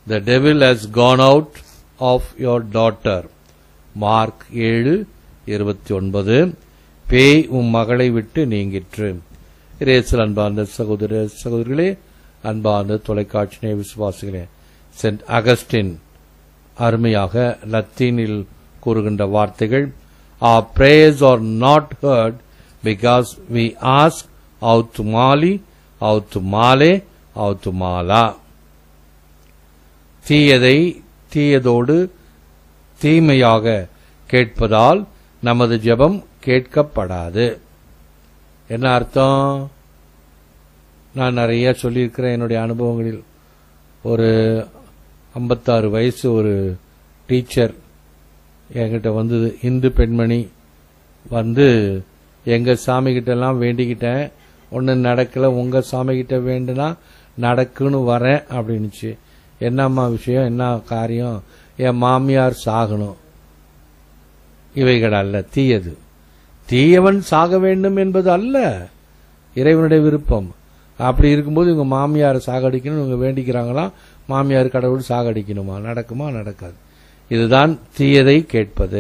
The devil has gone out of your daughter. Mark ஏழு இருபத்தி ஒன்பது பேய் உம் மகளை விட்டு நீங்கிற்று இரேசல் அன்பார்ந்த சகோதர சகோதரிகளே அன்பார்ந்த தொலைக்காட்சி விசுவாசிகளே சென்ட் அகஸ்டின் அருமையாக லத்தீனில் கூறுகின்ற வார்த்தைகள் our prayers are not heard because we ask out to mali out to male out to mala தீயதை தீயதோடு தீமையாக கேட்பதால் நமது ஜெபம் கேட்கப்படாது என்ன அர்த்தம் நான் நிறைய சொல்லியிருக்கிறேன் என்னுடைய அனுபவங்களில் ஒரு ஐம்பத்தாறு வயசு ஒரு டீச்சர் என்கிட்ட வந்தது இந்து பெண்மணி வந்து எங்க சாமி கிட்ட எல்லாம் வேண்டிக்கிட்டேன் ஒன்றும் நடக்கல உங்க சாமி கிட்ட வேண்டுனா நடக்குன்னு வரேன் அப்படின்னுச்சு என்னம்மா விஷயம் என்ன காரியம் என் மாமியார் சாகணும் இவைகள் அல்ல தீயது தீயவன் சாக வேண்டும் என்பது அல்ல இறைவனுடைய விருப்பம் அப்படி இருக்கும்போது இவங்க மாமியாரை சாகடிக்கணும் இவங்க வேண்டிக்கிறாங்களாம் மாமியார் கடவுள் சாகடிக்கணுமா நடக்குமா நடக்காது இதுதான் தீயதை கேட்பது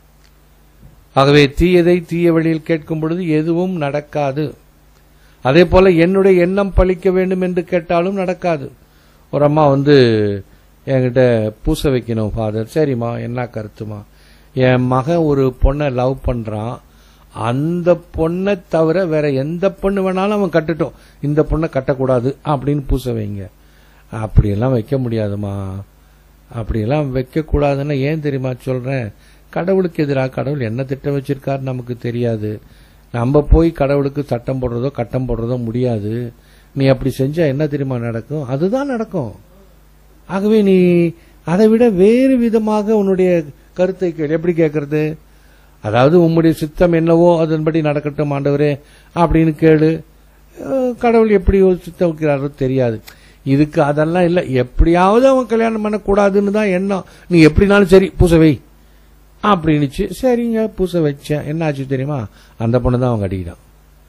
ஆகவே தீயதை தீய வழியில் கேட்கும் பொழுது எதுவும் நடக்காது அதே போல என்னுடைய எண்ணம் பழிக்க வேண்டும் என்று கேட்டாலும் நடக்காது ஒரு அம்மா வந்து என்கிட்ட பூச வைக்கணும் ஃபாதர் சரிம்மா என்ன கருத்துமா என் மகன் ஒரு பொண்ணை லவ் பண்றான் அந்த பொண்ணை தவிர வேற எந்த பொண்ணு வேணாலும் அவன் கட்டட்டும் இந்த பொண்ணை கட்டக்கூடாது அப்படின்னு பூச வைங்க அப்படியெல்லாம் வைக்க முடியாதுமா அப்படியெல்லாம் வைக்கக்கூடாதுன்னு ஏன் தெரியுமா சொல்றேன் கடவுளுக்கு எதிராக கடவுள் என்ன திட்டம் வச்சிருக்காரு நமக்கு தெரியாது நம்ம போய் கடவுளுக்கு சட்டம் போடுறதோ கட்டம் போடுறதோ முடியாது நீ அப்படி செஞ்சா என்ன தெரியுமா நடக்கும் அதுதான் நடக்கும் ஆகவே நீ அதை விட வேறு விதமாக உன்னுடைய கருத்தை கேள் எப்படி கேட்கறது அதாவது உம்முடைய சித்தம் என்னவோ அதன்படி நடக்கட்டும் ஆண்டவரே அப்படின்னு கேளு அஹ் கடவுள் எப்படி ஒரு சித்தம் வைக்கிறாரோ தெரியாது இதுக்கு அதெல்லாம் இல்லை எப்படியாவது அவன் கல்யாணம் பண்ணக்கூடாதுன்னு தான் எண்ணம் நீ எப்படினாலும் சரி பூச வை அப்படின்னுச்சு சரிங்க பூச வச்சேன் என்னாச்சு தெரியுமா அந்த பொண்ணு தான் அவன் கட்டிக்கிட்டான்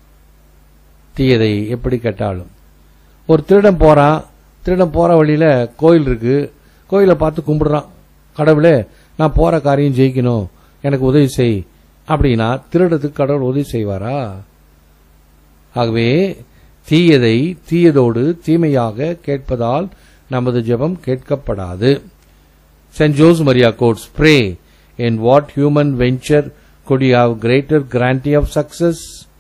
தீயதை எப்படி கேட்டாலும் ஒரு திருடன் போறான் திருடன் போற வழியில கோயில் இருக்கு கோயிலை பார்த்து கும்பிடுறான் கடவுளே நான் போற காரியம் ஜெயிக்கணும் எனக்கு உதவி செய் அப்படின்னா திருடத்துக்கு கடவுள் உதவி செய்வாரா ஆகவே தீயதை தீயதோடு தீமையாக கேட்பதால் நமது ஜெபம் கேட்கப்படாது saint Jose Maria quotes pray in what human venture could you have greater guarantee of success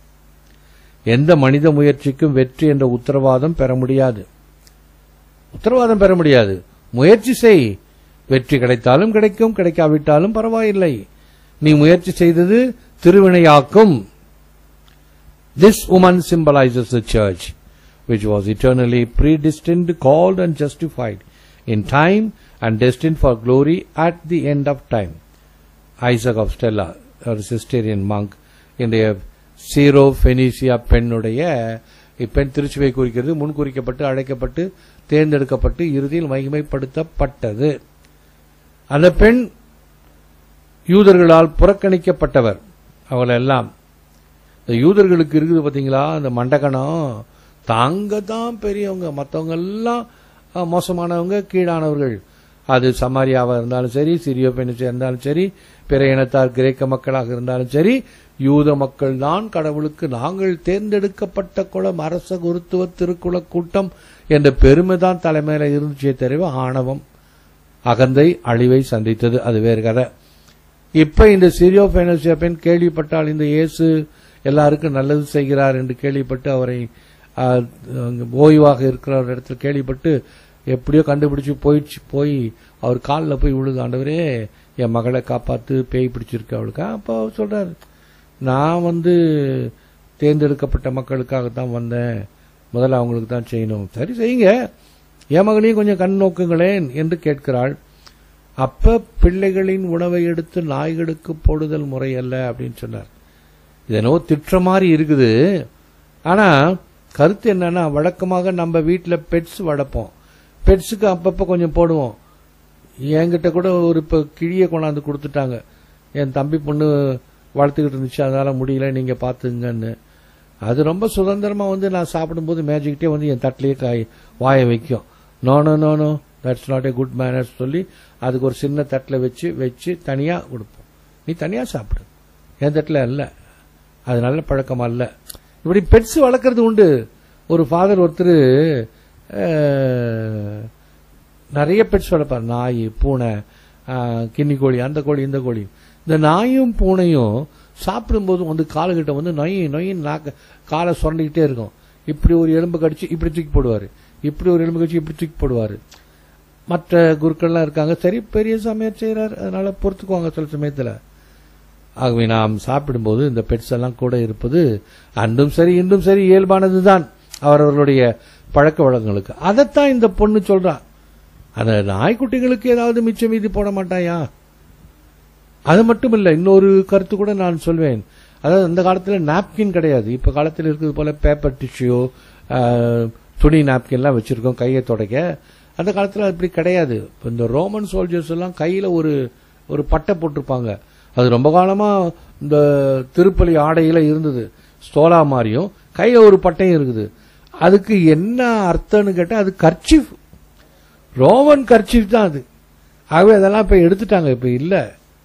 எந்த மனித முயற்சிக்கும் வெற்றி என்ற உத்தரவாதம் பெற முடியாது உத்தரவாதம் பெற முடியாது முயற்சி செய் வெற்றி கிடைத்தாலும் கிடைக்கும் கிடைக்காவிட்டாலும் பரவாயில்லை நீ முயற்சி செய்தது திருவினையாக்கும் This woman symbolizes the church, which was eternally predestined, called, and justified in time and destined for glory at the end of time. Isaac of Stella, a Cistercian monk, இன்றைய சீரோ பெனிசியா பெண்ணுடைய இப்பெண் திருச்சுவை குறிக்கிறது முன் குறிக்கப்பட்டு அழைக்கப்பட்டு தேர்ந்தெடுக்கப்பட்டு இறுதியில் மகிமைப்படுத்தப்பட்டது அந்த பெண் யூதர்களால் புறக்கணிக்கப்பட்டவர் அவளெல்லாம் இந்த யூதர்களுக்கு இருக்குது பாத்தீங்களா அந்த மண்டகணம் தாங்க தான் பெரியவங்க மற்றவங்க எல்லாம் அஹ், மோசமானவங்க கீழானவர்கள் அது சமாரியாவா இருந்தாலும் சரி சிறிய பெண்ணிச்சா இருந்தாலும் சரி பிற இனத்தார் கிரேக்க மக்களாக இருந்தாலும் சரி யூத மக்கள் தான் கடவுளுக்கு நாங்கள் தேர்ந்தெடுக்கப்பட்ட குலம் அரச குருத்துவ திருக்குல கூட்டம் என்ற பெருமை தான் தலைமையில இருந்துச்சே தவிர ஆணவம் அகந்தை அழிவை சந்தித்தது அது வேறு கதை இப்ப இந்த சிரியோ பைனோசியா பெண் கேள்விப்பட்டால் இந்த இயேசு எல்லாருக்கும் நல்லது செய்கிறார் என்று கேள்விப்பட்டு அவரை ஆ, அங்க ஓய்வாக இருக்கிற ஒரு இடத்துல கேள்விப்பட்டு எப்படியோ கண்டுபிடிச்சு போயிடுச்சு போய் அவர் காலில் போய் விழுது ஆண்டவரே என் மகளை காப்பாத்து பேய் பிடிச்சிருக்கு அவளுக்கு அப்போ அவர் சொல்றாரு நான் வந்து தேர்ந்தெடுக்கப்பட்ட மக்களுக்காகத்தான் வந்தேன் முதல்ல அவங்களுக்கு தான் செய்யணும் சரி செய்யுங்க என் மகளையும் கொஞ்சம் கண் நோக்குங்களேன் என்று கேட்கிறாள் அப்ப பிள்ளைகளின் உணவை எடுத்து நாய்களுக்கு போடுதல் முறை அல்ல அப்படின்னு சொன்னார் இது என்னவோ திட்டுற மாதிரி இருக்குது ஆனா கருத்து என்னன்னா வழக்கமாக நம்ம வீட்டுல பெட்ஸ் வளர்ப்போம் பெட்ஸுக்கு அப்பப்ப கொஞ்சம் போடுவோம் என்கிட்ட கூட ஒரு இப்ப கிழிய கொண்டாந்து கொடுத்துட்டாங்க என் தம்பி பொண்ணு வளர்த்துக்கிட்டு இருந்துச்சு அதனால முடியல நீங்க பாத்துங்கன்னு அது ரொம்ப சுதந்திரமா வந்து நான் சாப்பிடும்போது மேஜிக்கிட்டே வந்து என் தட்டிலேயே காய் வாய வைக்கும் no no no no that's not a good manners சொல்லி அதுக்கு ஒரு சின்ன தட்டில் வச்சு வச்சு தனியாக கொடுப்போம் நீ தனியாக சாப்பிடு என் தட்டில் அல்ல அது நல்ல பழக்கமா இல்ல இப்படி பெட்ஸ் வளர்க்கறது உண்டு ஒரு ஃபாதர் ஒருத்தர் நிறைய பெட்ஸ் வளர்ப்பார் நாய் பூனை அஹ், கின்னி கோழி அந்த கோழி இந்த கோழி இந்த நாயும் பூனையும் சாப்பிடும்போது வந்து காலுகிட்ட வந்து நொய் நொயின் நாக்க காலை சுரண்டிக்கிட்டே இருக்கும் இப்படி ஒரு எலும்பு கடிச்சு இப்படி தூக்கி போடுவாரு இப்படி ஒரு எலும்பு கடிச்சு இப்படி தூக்கி போடுவாரு மற்ற குருக்கள்லாம் இருக்காங்க சரி பெரிய சமையல் செய்யறாரு அதனால பொறுத்துக்குவாங்க சில சமயத்துல ஆகவே நாம் சாப்பிடும்போது இந்த பெட்ஸ் எல்லாம் கூட இருப்பது அன்றும் சரி இன்றும் சரி இயல்பானதுதான் அவரவர்களுடைய பழக்க வழக்கங்களுக்கு அதைத்தான் இந்த பொண்ணு சொல்றா அந்த நாய்க்குட்டிகளுக்கு ஏதாவது மிச்சம் மீதி போட மாட்டாயா அது மட்டும் இல்ல இன்னொரு கருத்து கூட நான் சொல்வேன் அதாவது அந்த காலத்துல நாப்கின் கிடையாது இப்ப காலத்தில் இருக்கிறது போல பேப்பர் டிஷ்யூ துணி நாப்கின்லாம் வச்சிருக்கோம் கையை துடைக்க அந்த காலத்துல அப்படி கிடையாது இப்ப இந்த ரோமன் சோல்ஜர்ஸ் எல்லாம் கையில ஒரு ஒரு பட்டை போட்டிருப்பாங்க அது ரொம்ப காலமா இந்த திருப்பலி ஆடையில இருந்தது ஸ்தோலா மாதிரியும் கையில ஒரு பட்டையும் இருக்குது அதுக்கு என்ன அர்த்தம்னு கேட்டா அது கர்ச்சிஃப் ரோமன் கர்ச்சிஃப் தான் அது ஆகவே அதெல்லாம் இப்ப எடுத்துட்டாங்க இப்ப இல்ல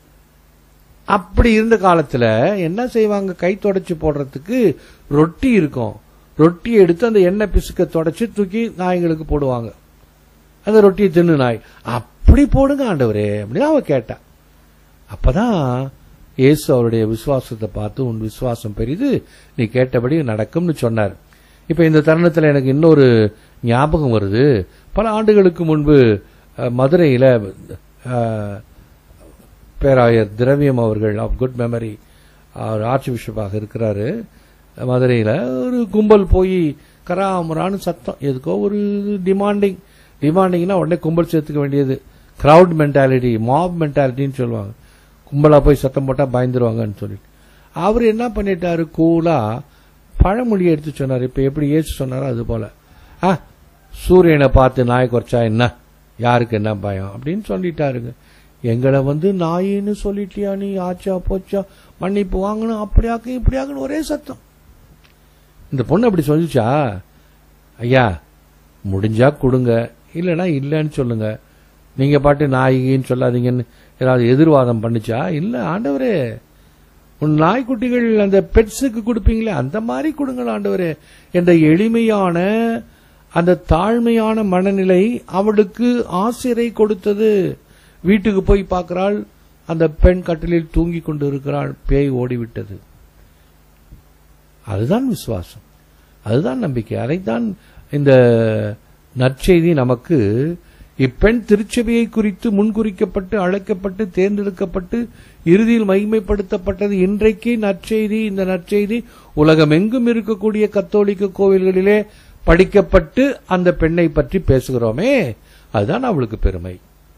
அப்படி இருந்த காலத்துல என்ன செய்வாங்க கை தொடச்சு போடுறதுக்கு ரொட்டி இருக்கும் ரொட்டியை எடுத்து அந்த எண்ணெய் பிசுக்க தொடச்சு தூக்கி நாய்களுக்கு போடுவாங்க அந்த ரொட்டியை தின்னு நாய் அப்படி போடுங்க ஆண்டவரே அப்படின்னு அவ கேட்டா அப்பதான் இயேசு அவருடைய விசுவாசத்தை பார்த்து உன் விசுவாசம் பெரிது நீ கேட்டபடி நடக்கும்னு சொன்னார் இப்ப இந்த தருணத்துல எனக்கு இன்னொரு ஞாபகம் வருது பல ஆண்டுகளுக்கு முன்பு அஹ், மதுரையில அஹ், பேராயர் திரவியம் அவர்கள் ஆஃப் குட் மெமரி அவர் ஆர்ச்சி பிஷப்பாக இருக்கிறாரு மதுரையில ஒரு கும்பல் போய் கராமரான்னு சத்தம் எதுக்கோ ஒரு டிமாண்டிங் டிமாண்டிங்னா உடனே கும்பல் சேர்த்துக்க வேண்டியது கிரவுட் மென்டாலிட்டி மாப் மென்டாலிட்டின்னு சொல்லுவாங்க கும்பலா போய் சத்தம் போட்டா பயந்துருவாங்கன்னு சொல்லிட்டு அவர் என்ன பண்ணிட்டாரு கூலா பழமொழியை எடுத்து சொன்னார் இப்ப எப்படி ஏசு சொன்னாரோ அது போல ஆ சூரியனை பார்த்து நாய் குறைச்சா என்ன யாருக்கு என்ன பயம் அப்படின்னு சொல்லிட்டாருங்க எங்களை வந்து நாயின்னு சொல்லிட்டியா நீ ஆச்சா போச்சா மன்னிப்பு வாங்கணும் அப்படியாக்கு இப்படியாக்குன்னு ஒரே சத்தம் இந்த பொண்ணு அப்படி சொல்லிச்சா ஐயா முடிஞ்சா கொடுங்க இல்லைன்னா இல்லைன்னு சொல்லுங்க நீங்க பாட்டு நாயின்னு சொல்லாதீங்கன்னு ஏதாவது எதிர்வாதம் பண்ணுச்சா இல்ல ஆண்டவரே உன் நாய்க்குட்டிகள் அந்த பெட்ஸுக்கு கொடுப்பீங்களே அந்த மாதிரி கொடுங்கள் ஆண்டவரே என்ற எளிமையான அந்த தாழ்மையான மனநிலை அவளுக்கு ஆசிரை கொடுத்தது வீட்டுக்கு போய் பார்க்கிறாள் அந்த பெண் கட்டிலில் தூங்கி கொண்டு இருக்கிறாள் பேய் ஓடிவிட்டது அதுதான் விசுவாசம் அதுதான் நம்பிக்கை அதைத்தான் இந்த நற்செய்தி நமக்கு இப்பெண் திருச்சபையை குறித்து முன்குறிக்கப்பட்டு அழைக்கப்பட்டு தேர்ந்தெடுக்கப்பட்டு இறுதியில் மகிமைப்படுத்தப்பட்டது இன்றைக்கு நற்செய்தி இந்த நற்செய்தி உலகமெங்கும் இருக்கக்கூடிய கத்தோலிக்க கோவில்களிலே படிக்கப்பட்டு அந்த பெண்ணை பற்றி பேசுகிறோமே அதுதான் அவளுக்கு பெருமை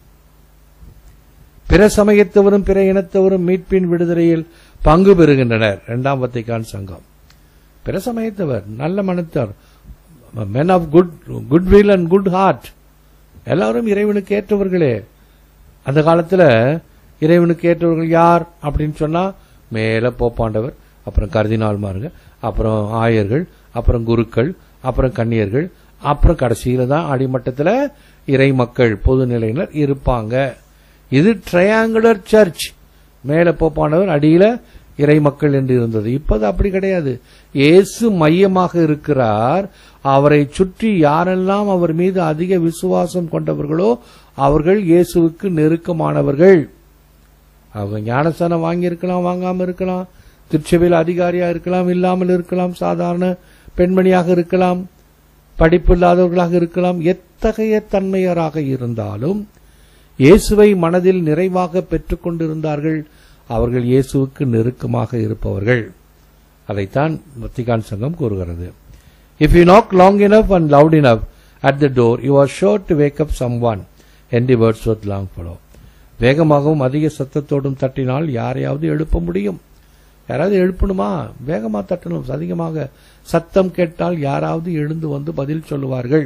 பிற சமயத்தவரும் பிற இனத்தவரும் மீட்பின் விடுதலையில் பங்கு பெறுகின்றனர் இரண்டாம் வத்திக்கான் சங்கம் பிற சமயத்தவர் நல்ல மனத்தவர் men of good good will and good heart எல்லாரும் இறைவனுக்கு ஏற்றவர்களே அந்த காலத்துல இறைவனுக்கு ஏற்றவர்கள் யார் அப்படின்னு சொன்னா மேல போப்பாண்டவர் அப்புறம் கர்தினால்மாருங்க அப்புறம் ஆயர்கள் அப்புறம் குருக்கள் அப்புறம் கன்னியர்கள் அப்புறம் கடைசியில தான் அடிமட்டத்துல இறை மக்கள் பொதுநிலையினர் இருப்பாங்க இது ட்ரையாங்குலர் சர்ச் மேல போப்பாண்டவர் அடியில இறை மக்கள் என்று இருந்தது இப்போது அப்படி கிடையாது இயேசு மையமாக இருக்கிறார் அவரை சுற்றி யாரெல்லாம் அவர் மீது அதிக விசுவாசம் கொண்டவர்களோ அவர்கள் இயேசுவுக்கு நெருக்கமானவர்கள் அவங்க ஞானஸ்தானம் வாங்கி இருக்கலாம் வாங்காம இருக்கலாம் திருச்சபையில் அதிகாரியா இருக்கலாம் இல்லாமல் இருக்கலாம் சாதாரண பெண்மணியாக இருக்கலாம் படிப்பு இல்லாதவர்களாக இருக்கலாம் எத்தகைய தன்மையராக இருந்தாலும் இயேசுவை மனதில் நிறைவாக பெற்றுக் கொண்டிருந்தார்கள் அவர்கள் இயேசுவுக்கு நெருக்கமாக இருப்பவர்கள் அதைத்தான் வத்திகான் சங்கம் கூறுகிறது if you knock long enough and loud enough at the door you are sure to wake up someone என்டி வேர்ட்ஸ் வித் லாங் ஃபாலோ வேகமாகவும் அதிக சத்தத்தோடும் தட்டினால் யாரையாவது எழுப்ப முடியும் யாராவது எழுப்பணுமா வேகமா தட்டணும் அதிகமாக சத்தம் கேட்டால் யாராவது எழுந்து வந்து பதில் சொல்லுவார்கள்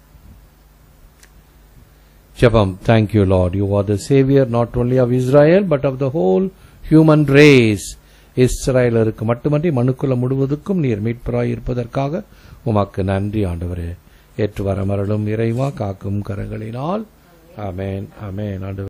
ஜெபம் thank you lord you are the saviour not only of Israel but of the whole human race இஸ்ராயலருக்கு மட்டுமன்றி மனுக்குல முழுவதுக்கும் நீர் மீட்பராய் இருப்பதற்காக உமக்கு நன்றி ஆண்டவரே ஏற்று வரமரலும் இறைவா காக்கும் கரங்களினால் ஆமென் ஆமென் ஆண்டு